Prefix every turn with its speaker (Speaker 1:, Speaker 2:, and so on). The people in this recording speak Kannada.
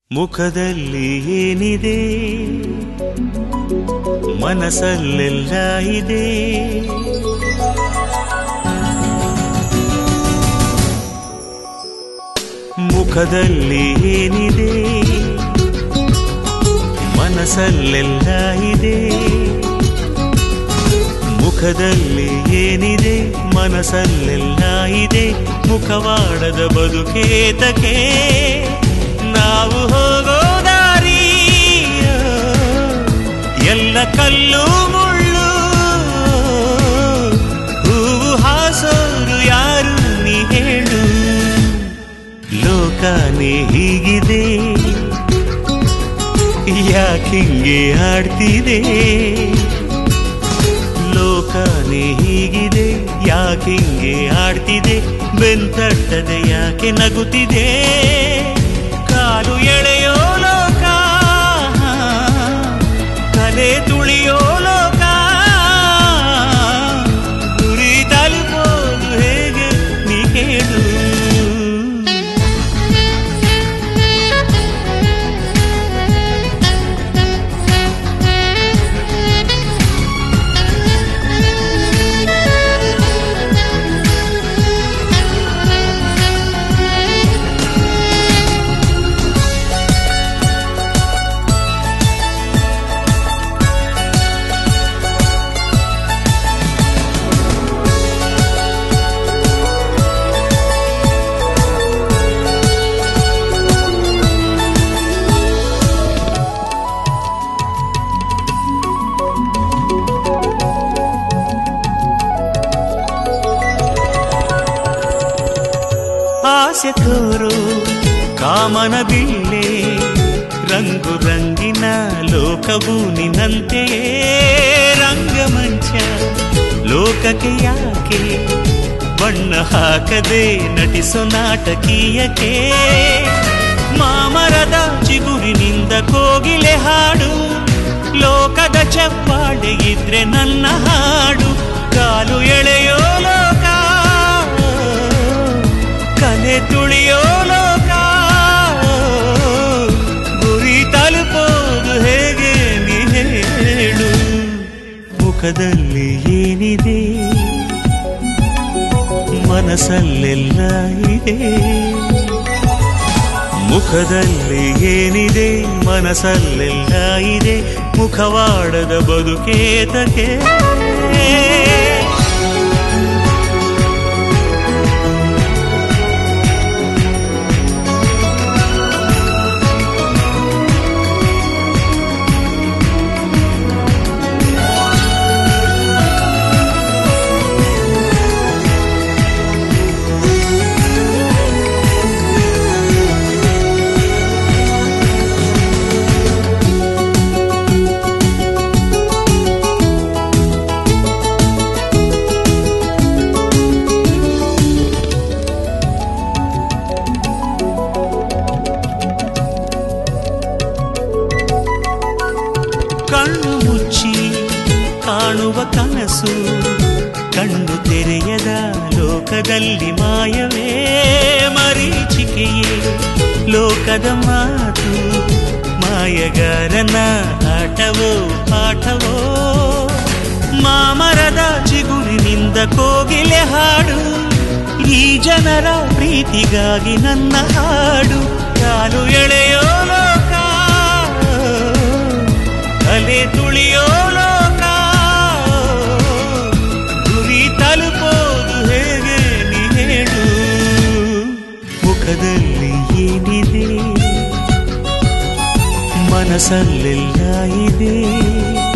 Speaker 1: ಮುಖದಲ್ಲಿ ಏನಿದೆ ಮನಸ್ಸಲ್ಲೆಲ್ಲ ಇದೆ ಮುಖದಲ್ಲಿ ಏನಿದೆ ಮನಸ್ಸಲ್ಲೆಲ್ಲ ಇದೆ ಮುಖದಲ್ಲಿ ಏನಿದೆ ಮನಸ್ಸಲ್ಲೆಲ್ಲ ಇದೆ ಮುಖವಾಡದ ಬದುಕೇತಕ್ಕೆ ನಾವು ಹೋಗೋ ದಾರಿ ಎಲ್ಲ ಕಲ್ಲು ಮುಳ್ಳು ಹೂವು ಹಾಸೋರು ಯಾರು ನೀ ಹೇಳು ಲೋಕನೇ ಹೀಗಿದೆ ಯಾಕಿಂಗೆ ಆಡ್ತಿದೆ ಲೋಕನೇ ಹೀಗಿದೆ ಯಾಕಿಂಗೆ ಆಡ್ತಿದೆ ಬೆಂತಟ್ಟದೆ ಯಾಕೆ ನಗುತ್ತಿದೆ ಕಾಲು ಎಳೆಯೋ ಲೋಕ ಕಲೆ ತುಳಿಯೋ ಲೋಕ ಗುರಿ ತಲುಪೋದು ಹೇಗೆ ನೀ ಕೇಳು ಆಸೆ ತೋರು ಕಾಮನ ಬಿಲ್ಲೆ ರಂಗು ರಂಗಿನ ಲೋಕವು ನಿನ್ನಂತೆಯೇ ರಂಗಮಂಚ ಲೋಕಕ್ಕೆ ಯಾಕೆ ಬಣ್ಣ ಹಾಕದೆ ನಟಿಸೋ ನಾಟಕೀಯಕ್ಕೆ ಮಾಮರದ ಚಿಗುರಿನಿಂದ ಕೋಗಿಲೆ ಹಾಡು ಲೋಕದ ಚಪ್ಪಾಳೆ ಇದ್ರೆ ನನ್ನ ಹಾಡು ಕಾಲು ಎಳೆಯೋ ಲೋಕ ಕಲೆ ತುಳಿಯೋ ಲೋಕ ಗುರಿ ತಲುಪೋದು ಹೇಗೆ ನೀ ಹೇಳು ಮುಖದಲ್ಲಿ ಏನಿದೆ ಮನಸ್ಸಲ್ಲೆಲ್ಲ ಇದೆ ಮುಖದಲ್ಲಿ ಏನಿದೆ ಮನಸ್ಸಲ್ಲೆಲ್ಲ ಇದೆ ಮುಖವಾಡದ ಬದುಕೇತಕ್ಕೆ ಕಣ್ಣು ಮುಚ್ಚಿ ಕಾಣುವ ಕನಸು ಕಣ್ಣು ತೆರೆಯದ ಲೋಕದಲ್ಲಿ ಮಾಯವೇ ಮರೀಚಿಕೆಯೇ ಲೋಕದ ಮಾತು ಮಾಯಗಾರನ ಆಟವೋ ಪಾಠವೋ ಮಾಮರದ ಚಿಗುರಿನಿಂದ ಕೋಗಿಲೆ ಹಾಡು ಈ ಜನರ ಪ್ರೀತಿಗಾಗಿ ನನ್ನ ಹಾಡು ಕಾಲು ಎಳೆಯೋ ಲೋಕ ಕಲೆ ತುಳಿಯೋ ಲೋಕ ಗುರಿ ತಲುಪೋದು ಹೇಗೆ ನೀ ಹೇಳು ಮುಖದಲ್ಲಿ ಏನಿದೆ ಮನಸ್ಸಲ್ಲೆಲ್ಲ ಇದೆ